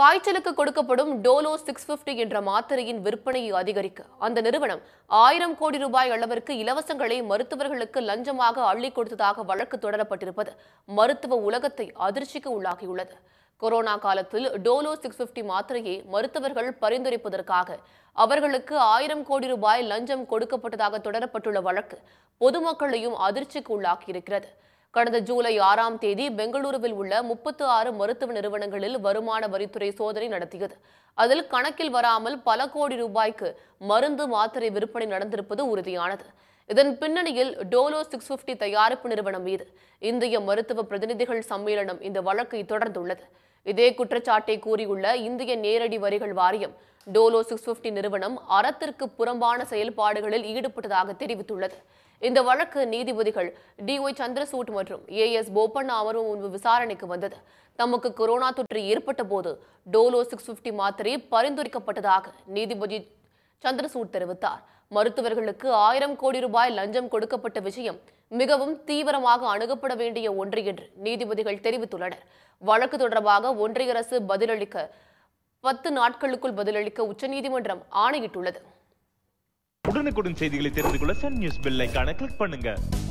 காய்ச்சலுக்கு கொடுக்கப்படும் Dolo six fifty என்ற மாத்திரையின் விற்பனையை அதிகரிக்க அந்த நிறுவனம் ஆயிரம் கோடி ரூபாய் அளவிற்கு இலவசங்களை மருத்துவர்களுக்கு லஞ்சமாக அள்ளி கொடுத்ததாக வழக்கு தொடரப்பட்டிருப்பது மருத்துவ உலகத்தை அதிர்ச்சிக்கு உள்ளாகியுள்ளது கொரோனா காலத்தில் டோலோ சிக்ஸ் பிப்டி மாத்திரையை மருத்துவர்கள் பரிந்துரைப்பதற்காக அவர்களுக்கு ஆயிரம் கோடி ரூபாய் லஞ்சம் கொடுக்கப்பட்டதாக தொடரப்பட்டுள்ள வழக்கு பொதுமக்களையும் அதிர்ச்சிக்கு உள்ளாக்கியிருக்கிறது கடந்த ஜூலை ஆறாம் தேதி பெங்களூருவில் உள்ள முப்பத்து ஆறு மருத்துவ நிறுவனங்களில் வருமான வரித்துறை சோதனை நடத்தியது அதில் கணக்கில் வராமல் பல கோடி ரூபாய்க்கு மருந்து மாத்திரை விற்பனை நடந்திருப்பது உறுதியானது இதன் பின்னணியில் டோலோ சிக்ஸ் பிப்டி தயாரிப்பு நிறுவனம் மீது இந்திய மருத்துவ பிரதிநிதிகள் சம்மேளனம் இந்த வழக்கை தொடர்ந்துள்ளது இதே குற்றச்சாட்டை கூறியுள்ள இந்திய நேரடி வரிகள் வாரியம் டோலோ சிக்ஸ் பிப்டி நிறுவனம் அறத்திற்கு புறம்பான செயல்பாடுகளில் ஈடுபட்டதாக தெரிவித்துள்ளது இந்த வழக்கு நீதிபதிகள் டி ஒய் சந்திரசூட் மற்றும் ஏ எஸ் போப்பண்ணா அமர்வு முன்பு விசாரணைக்கு வந்தது தமக்கு கொரோனா தொற்று ஏற்பட்ட போது டோலோ சிக்ஸ் பிப்டி மாத்திரை பரிந்துரைக்கப்பட்டதாக நீதிபதி சந்திரசூட் தெரிவித்தார் மருத்துவர்களுக்கு ஆயிரம் கோடி ரூபாய் லஞ்சம் கொடுக்கப்பட்ட விஷயம் மிகவும் தீவிரமாக அணுகப்பட வேண்டிய ஒன்று என்று நீதிபதிகள் தெரிவித்துள்ளனர் வழக்கு தொடர்பாக ஒன்றிய அரசு பதிலளிக்க பத்து நாட்களுக்குள் பதிலளிக்க உச்சநீதிமன்றம் ஆணையிட்டுள்ளது உடனுக்குடன் செய்திகளை தெரிந்து கொள்ள சன் நியூஸ் பெல் ஐகானை கிளிக் பண்ணுங்க